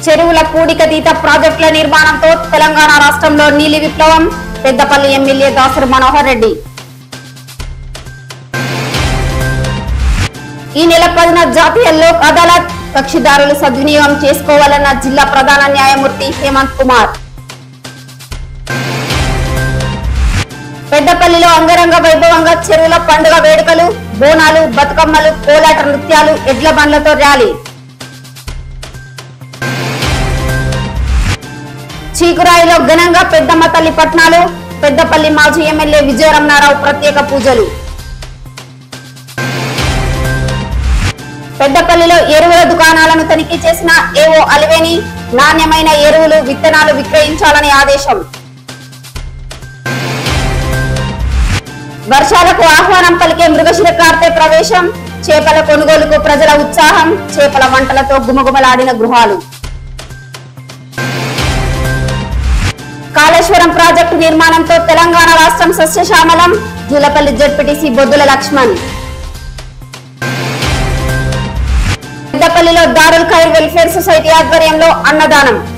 చెరువుల పూడికతీత ప్రాజెక్టుల నిర్మాణంతో తెలంగాణ రాష్ట్రంలో నీలి విప్లవం పెద్దపల్లి ఎమ్మెల్యే దాసరి మనోహర్ రెడ్డి ఈ నెల పదిన జాతీయ లోక్ అదాలత్ కక్షిదారులు సద్వినియోగం చేసుకోవాలన్న జిల్లా ప్రధాన న్యాయమూర్తి హేమంత్ కుమార్ పెద్దపల్లిలో అంగరంగ వైభవంగా చెరువుల పండుగ వేడుకలు బోనాలు బతుకమ్మలు కోలాట నృత్యాలు ఎడ్ల బండ్లతో ర్యాలీ చీకురాయిలో ఘనంగా పెద్దమ్మ తల్లి పట్నాలు పెద్దపల్లి మాజీ ఎమ్మెల్యే విజయరమణారావు ప్రత్యేక పూజలు పెద్దపల్లిలో ఎరువుల దుకాణాలను తనిఖీ చేసిన ఏవో అలివేని నాణ్యమైన ఎరువులు విత్తనాలు విక్రయించాలని ఆదేశం వర్షాలకు ఆహ్వానం పలికే మృగశిర కార్తె ప్రవేశం చేపల కొనుగోలుకు ప్రజల ఉత్సాహం చేపల వంటలతో గుమగుమలాడిన గృహాలు కాళేశ్వరం ప్రాజెక్టు నిర్మాణంతో తెలంగాణ రాష్ట్రం సస్యశ్యామలం జూలపల్లి జడ్పీటీసీ బొద్దుల లక్ష్మణ్ పెద్దపల్లిలో దారుల్ ఖైర్ వెల్ఫేర్ సొసైటీ ఆధ్వర్యంలో అన్నదానం